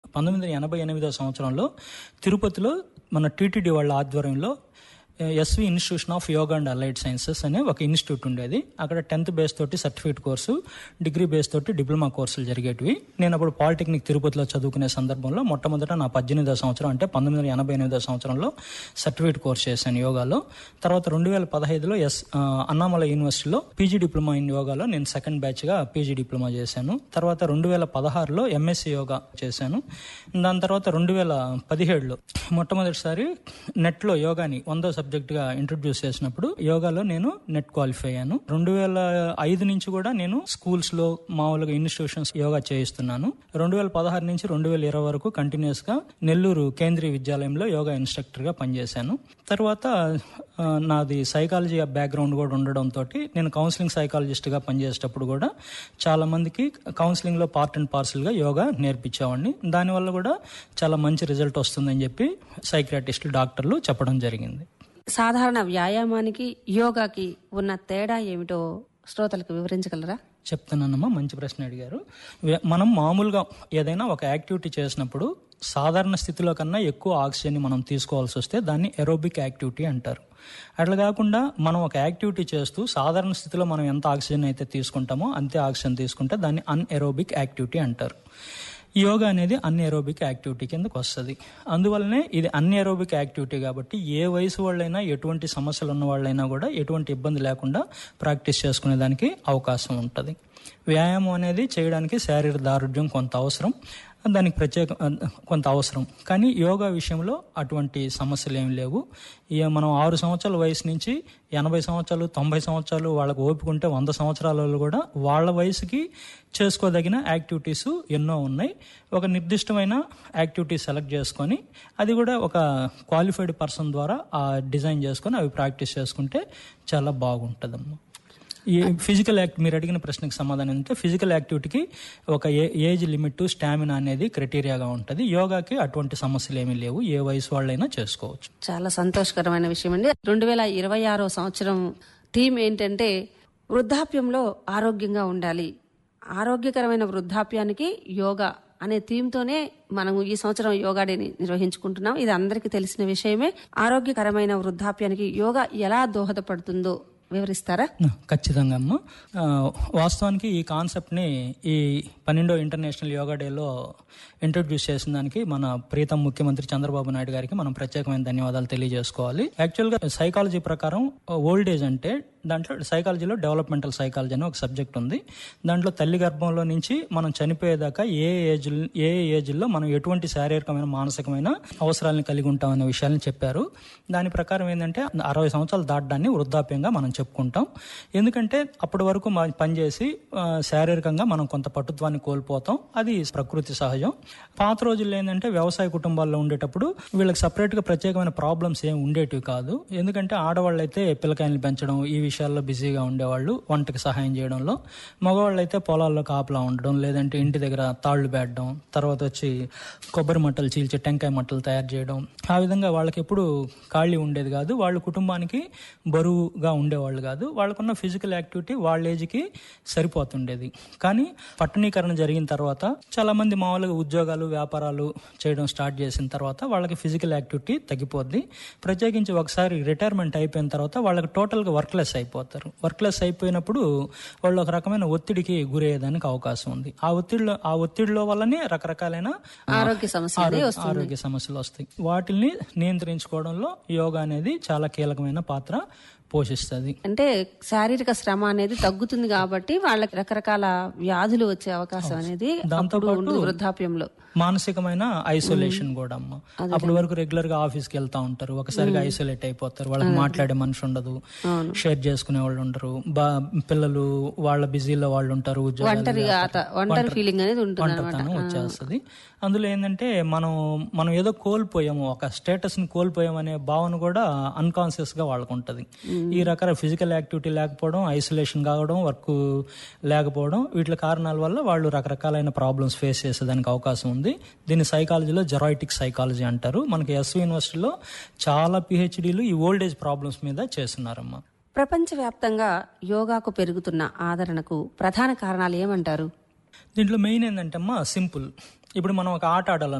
పంతొమ్మిది వందల ఎనభై ఎనిమిదో సంవత్సరంలో తిరుపతిలో మన టీటీడీ వాళ్ళ ఆధ్వర్యంలో SV institution of yoga and allied sciences అనే ఒక ఇన్స్టిట్యూట్ ఉండేది అక్కడ టెన్త్ బేస్ తోటి సర్టిఫికేట్ కోర్సు డిగ్రీ బేస్ తోటి డిప్లొమా కోర్సులు జరిగేటివి నేను అప్పుడు పాలిటెక్నిక్ తిరుపతిలో చదువుకునే సందర్భంలో మొట్టమొదట నా పద్దెనిమిదో సంవత్సరం అంటే పంతొమ్మిది వందల ఎనభై ఎనిమిదో సంవత్సరంలో సర్టిఫికేట్ కోర్స్ చేశాను యోగాలో తర్వాత రెండు వేల పదహైదులో ఎస్ ఆ, అన్నామలై యూనివర్సిటీలో పీజీ డిప్లొమా ఇన్ యోగాలో నేను సెకండ్ బ్యాచ్గా పీజీ డిప్లొమా చేశాను తర్వాత రెండు వేల పదహారులో ఎంఎస్సీ యోగా చేశాను దాని తర్వాత రెండు వేల పదిహేడులో మొట్టమొదటిసారి నెట్లో యోగాని వందో సబ్జెక్ట్గా ఇంట్రొడ్యూస్ చేసినప్పుడు యోగాలో నేను నెట్ క్వాలిఫై అయ్యాను రెండు వేల ఐదు నుంచి కూడా నేను స్కూల్స్లో మామూలుగా ఇన్స్టిట్యూషన్స్ యోగా చేయిస్తున్నాను రెండు వేల పదహారు నుంచి రెండు వేల ఇరవై వరకు కంటిన్యూస్గా నెల్లూరు కేంద్రీయ విద్యాలయంలో యోగా ఇన్స్ట్రక్టర్గా పనిచేశాను తర్వాత ఆ, నాది సైకాలజీ బ్యాక్గ్రౌండ్ కూడా ఉండడంతో నేను కౌన్సిలింగ్ సైకాలజిస్ట్గా పనిచేసేటప్పుడు కూడా చాలా మందికి కౌన్సిలింగ్లో పార్ట్ అండ్ పార్సల్గా యోగా నేర్పించేవాడిని దానివల్ల కూడా చాలా మంచి రిజల్ట్ వస్తుందని చెప్పి సైక్రాటిస్టులు డాక్టర్లు చెప్పడం జరిగింది సాధారణ వ్యాయామానికి యోగాకి ఉన్న తేడా ఏమిటో శ్రోతలకు వివరించగలరా చెప్తున్నానమ్మా మంచి ప్రశ్న అడిగారు వే- మనం మామూలుగా ఏదైనా ఒక యాక్టివిటీ చేసినప్పుడు సాధారణ స్థితిలో కన్నా ఎక్కువ ఆక్సిజన్ని మనం తీసుకోవాల్సి వస్తే దాన్ని ఎరోబిక్ యాక్టివిటీ అంటారు అట్లా కాకుండా మనం ఒక యాక్టివిటీ చేస్తూ సాధారణ స్థితిలో మనం ఎంత ఆక్సిజన్ అయితే తీసుకుంటామో అంతే ఆక్సిజన్ తీసుకుంటే దాన్ని అన్ ఎరోబిక్ యాక్టివిటీ అంటారు యోగా అనేది అన్ ఎరోబిక్ యాక్టివిటీ కిందకు వస్తుంది అందువల్లనే ఇది అన్ ఎరోబిక్ యాక్టివిటీ కాబట్టి ఏ వయసు వాళ్ళైనా ఎటువంటి సమస్యలు ఉన్న వాళ్ళైనా కూడా ఎటువంటి ఇబ్బంది లేకుండా ప్రాక్టీస్ చేసుకునే దానికి అవకాశం ఉంటుంది వ్యాయామం అనేది చేయడానికి శారీరక దారుఢ్యం కొంత అవసరం దానికి ప్రత్యేక కొంత అవసరం కానీ యోగా విషయంలో అటువంటి సమస్యలు ఏమి లేవు ఇక మనం ఆరు సంవత్సరాల వయసు నుంచి ఎనభై సంవత్సరాలు తొంభై సంవత్సరాలు వాళ్ళకు ఓపిక ఉంటే వంద సంవత్సరాల వాళ్ళు కూడా వాళ్ళ వయసుకి చేసుకోదగిన యాక్టివిటీస్ ఎన్నో ఉన్నాయి ఒక నిర్దిష్టమైన యాక్టివిటీ సెలెక్ట్ చేసుకొని అది కూడా ఒక క్వాలిఫైడ్ పర్సన్ ద్వారా ఆ డిజైన్ చేసుకొని అవి ప్రాక్టీస్ చేసుకుంటే చాలా బాగుంటుందమ్మా ఈ ఫిజికల్ యాక్ట్ మీరు అడిగిన ప్రశ్నకు సమాధానం అంటే ఫిజికల్ యాక్టివిటీకి ఒక ఏ- ఏజ్ లిమిట్ స్టామినా అనేది క్రైటీరియాగా ఉంటుంది యోగాకి అటువంటి సమస్యలు ఏమీ లేవు ఏ వయసు వాళ్ళైనా చేసుకోవచ్చు చాలా సంతోషకరమైన విషయం అండి రెండు వేల ఇరవై ఆరో సంవత్సరం థీమ్ ఏంటంటే వృద్ధాప్యంలో ఆరోగ్యంగా ఉండాలి ఆరోగ్యకరమైన వృద్ధాప్యానికి యోగా అనే థీమ్తోనే మనం ఈ సంవత్సరం యోగా డేని నిర్వహించుకుంటున్నాం ఇది అందరికీ తెలిసిన విషయమే ఆరోగ్యకరమైన వృద్ధాప్యానికి యోగా ఎలా దోహదపడుతుందో వివరిస్తారా ఖచ్చితంగా అమ్మ ఆ, వాస్తవానికి ఈ కాన్సెప్ట్ని ఈ పన్నెండో ఇంటర్నేషనల్ యోగా డేలో ఇంట్రొడ్యూస్ చేసిన దానికి మన ప్రీతం ముఖ్యమంత్రి చంద్రబాబు నాయుడు గారికి మనం ప్రత్యేకమైన ధన్యవాదాలు తెలియజేసుకోవాలి యాక్చువల్గా సైకాలజీ ప్రకారం ఓల్డ్ ఏజ్ అంటే దాంట్లో సైకాలజీలో డెవలప్మెంటల్ సైకాలజీ అని ఒక సబ్జెక్ట్ ఉంది దాంట్లో తల్లి గర్భంలో నుంచి మనం చనిపోయేదాకా ఏ ఏజ్ ఏ ఏజ్లో మనం ఎటువంటి శారీరకమైన మానసికమైన అవసరాలను కలిగి ఉంటామనే విషయాన్ని చెప్పారు దాని ప్రకారం ఏంటంటే అరవై సంవత్సరాలు దాటడాన్ని వృద్ధాప్యంగా మనం చెప్పుకుంటాం ఎందుకంటే అప్పటి వరకు మనం పనిచేసి ఆ, శారీరకంగా మనం కొంత పటుత్వాన్ని కోల్పోతాం అది ప్రకృతి సహజం పాత రోజుల్లో ఏంటంటే వ్యవసాయ కుటుంబాల్లో ఉండేటప్పుడు వీళ్ళకి separate గా ప్రత్యేకమైన ప్రాబ్లమ్స్ ఏమి ఉండేటివి కాదు ఎందుకంటే ఆడవాళ్ళు అయితే పిల్లకాయలు పెంచడం ఈ విషయాల్లో బిజీగా ఉండేవాళ్ళు వంటకి సహాయం చేయడంలో మగవాళ్ళు అయితే పొలాల్లో కాపలా ఉండడం లేదంటే ఇంటి దగ్గర తాళ్లు పెట్టడం తర్వాత వచ్చి కొబ్బరి మట్టలు చీల్చి టెంకాయ మట్టలు తయారు చేయడం ఆ విధంగా వాళ్ళకి ఎప్పుడు ఖాళీ ఉండేది కాదు వాళ్ళు కుటుంబానికి బరువుగా ఉండేవాళ్ళు కాదు వాళ్ళకున్న ఫిజికల్ యాక్టివిటీ వాళ్ళ ఏజ్కి సరిపోతుండేది కానీ పట్టణీకరణ జరిగిన తర్వాత చాలా మంది మామూలుగా ఉద్యోగాలు వ్యాపారాలు చేయడం స్టార్ట్ చేసిన తర్వాత వాళ్ళకి ఫిజికల్ యాక్టివిటీ తగ్గిపోద్ది ప్రత్యేకించి ఒకసారి రిటైర్మెంట్ అయిపోయిన తర్వాత వాళ్ళకి టోటల్గా వర్క్లెస్ అయిపోతారు వర్క్లెస్ అయిపోయినప్పుడు వాళ్ళు ఒక రకమైన ఒత్తిడికి గురయ్యేదానికి అవకాశం ఉంది ఆ ఒత్తిడిలో ఆ ఒత్తిడిలో వల్లనే రకరకాలైన ఆ, ఆరోగ్య సమస్యలు ఆరోగ్య- ఆరోగ్య సమస్యలు వస్తాయి వాటిల్ని నియంత్రించుకోవడంలో యోగా అనేది చాలా కీలకమైన పాత్ర పోషిస్తుంది అంటే శారీరక శ్రమ అనేది తగ్గుతుంది కాబట్టి వాళ్ళకి రకరకాల వ్యాధులు వచ్చే అవకాశం అనేది అప్పుడు ఉంటుంది వృద్ధాప్యంలో మానసికమైన ఐసోలేషన్ కూడా అమ్మ అప్పటి వరకు రెగ్యులర్ గా ఆఫీస్ కి వెళ్తా ఉంటారు ఒకసారిగా ఐసోలేట్ అయిపోతారు వాళ్ళకి మాట్లాడే మనిషి ఉండదు షేర్ చేసుకునే వాళ్ళు ఉండరు బా పిల్లలు వాళ్ళ బిజీలో వాళ్ళు ఉంటారు ఉద్యోగాలు ఒంటరిగా అత- ఒంటరి ఫీలింగ్ అనేది ఉంటుంది ఒంటరితనం వచ్చేస్తుంది అందులో ఏంటంటే మనం మనం ఏదో కోల్పోయాము ఒక స్టేటస్ ని కోల్పోయాం అనే భావన కూడా అన్కాన్షియస్ గా వాళ్ళకు ఉంటది ఈ రకాల ఫిజికల్ యాక్టివిటీ లేకపోవడం ఐసోలేషన్ కావడం వర్క్ లేకపోవడం వీటి కారణాల వల్ల వాళ్ళు రకరకాలైన ప్రాబ్లమ్స్ ఫేస్ చేసేదానికి అవకాశం ఉంది దీన్ని సైకాలజీలో జెరాయిటిక్ సైకాలజీ అంటారు మనకి ఎస్వి యూనివర్సిటీలో చాలా పిహెచ్డీలు ఈ ఓల్డ్ ఏజ్ ప్రాబ్లమ్స్ మీద చేస్తున్నారమ్మా ప్రపంచవ్యాప్తంగా యోగాకు పెరుగుతున్న ఆదరణకు ప్రధాన కారణాలు ఏమంటారు దీంట్లో మెయిన్ ఏంటంటే అమ్మా సింపుల్ ఇప్పుడు మనం ఒక ఆట ఆడాలనుకో